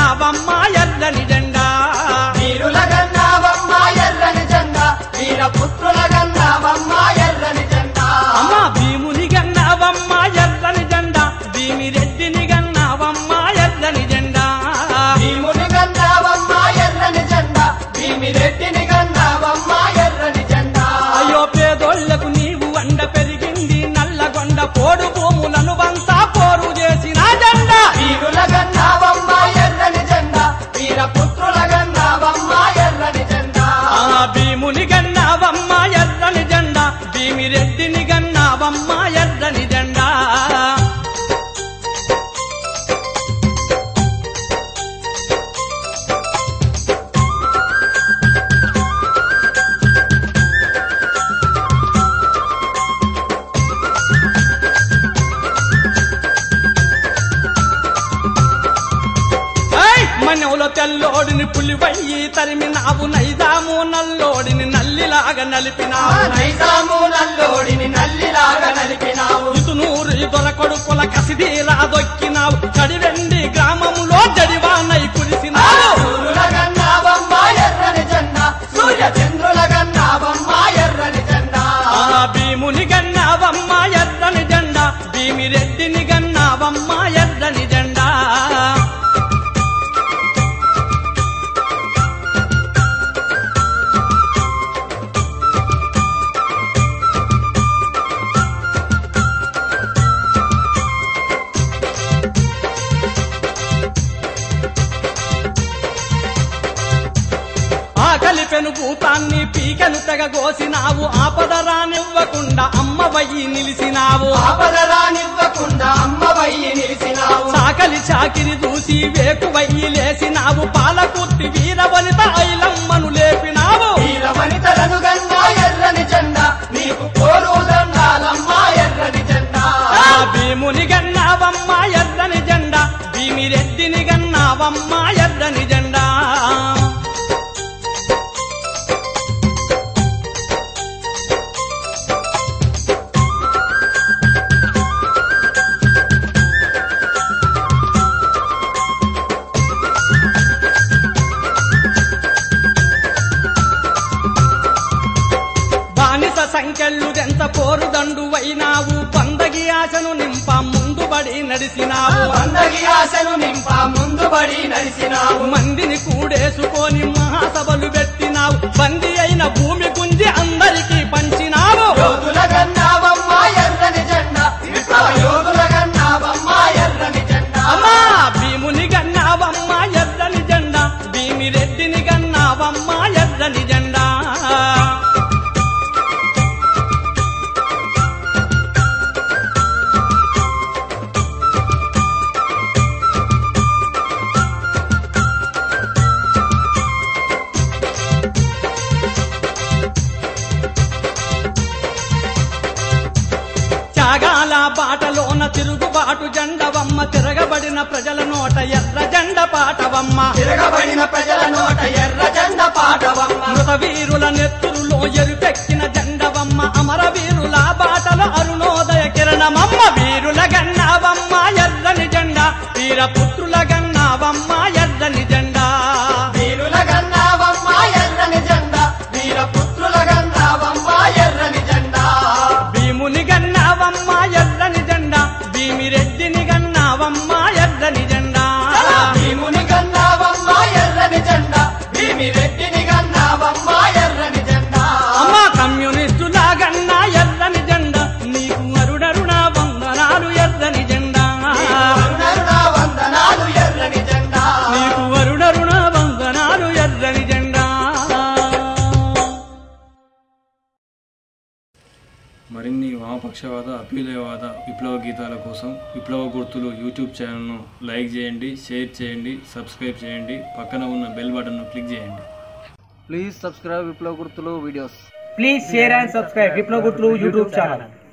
గన్నావమ్మ ఎర్రని జెండా వీరుల గన్నావమ్మ ఎర్రని జెండా వీర పుత్రుల గన్నావమ్మ ఎర్రని జెండా అమ్మ భీముని గన్నావమ్మ ఎర్రని జెండా భీమిరెడ్డిని గన్నావమ్మ ఎర్రని జెండా భీముని గన్నావమ్మ ఎర్రని జెండా భీమిరెడ్డిని గన్నావమ్మ ఎర్రని జెండా అయ్యో పేదోళ్లకు నీవు అండ పెరిగింది నల్లగొండ పోడు భూములను వంతా పోరు చేసిన జెండా వీరుల గన్నావమ్మ ఎర్రని జెండా వీర పుత్రుల గన్నావమ్మ ఎర్రని జెండా ఆ భీముని గన్నావమ్మ ఎర్రని జెండా భీమిరెడ్డిని గన్నావమ్మ ఎర్రని జెండా ఏయ్! మనవులో తెల్లోడిని పులివయ్యి తరిమినావు నైజాము నల్లోడిని నల్లిలాగా ఆ నలిపినావు నైజాము నల్లోడిని నల్లిలాగా నలిపినావు ఇటునూరు దొర కొడుకుల కసిదీరా దొక్కినావు చడివెండి గ్రామములో జడివానై కురిసినావు సూర్యుల గన్నావమ్మ ఎర్రని జెండా సూర్య చంద్రుల గన్నావమ్మ ఎర్రని జెండా ఆ భీముని గన్నావమ్మ ఎర్రని జెండా భీమిరెడ్డిని గన్నావమ్మ ఎర్రని జెండా ఆకలి పెనుభూతాన్ని పీకెను తెగగోసినావు ఆపద రానివ్వకుండా అమ్మవయ్యి నిలిసినావు ఆపద రానివ్వకుండా అమ్మవయ్యి నిలిసినావు సాకలి చాకిరి చూసి వేకువయ్యి లేసినావు పాలకుర్తి వీరవనిత ఐలమ్మను లేపినావు వీర వనితలను గన్నా ఎర్రని జెండా నీకు కోరు దండాలమ్మ ఎర్రని జెండా ఆ భీముని గన్నావమ్మ ఎర్రని జెండా భీమిరెడ్డిని గన్నావమ్మ ఎర్రని జెండా బానిస సంఖ్యలు ఎంత పోరు దండువైనావు పందగి ఆశను నింప ముందుబడి నడిసినావు వందగి ఆశను నింప ముందు పడి నడిసినావు మందిని కూడేసుకొని మహాసభలు పెట్టినావు బంది అయిన భూమి గుంజి అందరికీ పంచినావు యోధుల గన్నావమ్మ ఎర్రని జెండా విప్లవ యోధుల గన్నావమ్మ ఎర్రని జెండా అమ్మా భీముని గన్నావమ్మ ఎర్రని జెండా భీమిరెడ్డిని గన్నావమ్మ ఎర్రని జెండా త్యాగాల బాటలోన తిరుగుబాటు జెండవమ్మ తిరగబడిన ప్రజల నోట ఎర్ర జెండ పాటవమ్మ తిరగబడిన ప్రజల నోట ఎర్ర జెండా పాటవమ్మ మృత వీరుల నెత్తురులో ఎరుపెక్కిన జెండవమ్మ అమర వీరుల బాటలో అరుణోదయ కిరణమమ్మ వీరుల గన్నావమ్మ ఎర్రని జెండా వీరపుత్రుల గన్నావమ్మ ఎర్రని జెండా వీరుల గన్నావమ్మ ఎర్రని జెండా వీర పుత్రుల గన్నావమ్మ ఎర్రని జెండా భీముని గన్నావమ్మ ఎర్రని జెండా భీమిరెడ్డిని గన్నావమ్మ ఎర్రని జెండా భీముని గన్నావమ్మ ఎర్రని జెండా భీమిరెడ్డిని గన్నావమ్మ ఎర్రని జెండా అమ్మ కమ్యూనిస్టుల గన్నా ఎర్రని జెండా నీకు అరుడరుణ వందనాలు ఎర్రని జెండా అరుణరుణ వందనాలు ఎర్రని జెండా నీకు వరుడరుణ వందనాలు ఎర్రని జెండా మరిన్ని వామపక్షవాద అభ్యుదయవాద విప్లవ గీతాల కోసం విప్లవ గుర్తులు యూట్యూబ్ ఛానల్ను లైక్ చేయండి షేర్ చేయండి సబ్స్క్రైబ్ చేయండి పక్కన ఉన్న బెల్ బటన్ను క్లిక్ చేయండి ప్లీజ్ సబ్స్క్రైబ్ విప్లవ గుర్తులు videos Please share and subscribe Viplo Gutlu YouTube channel.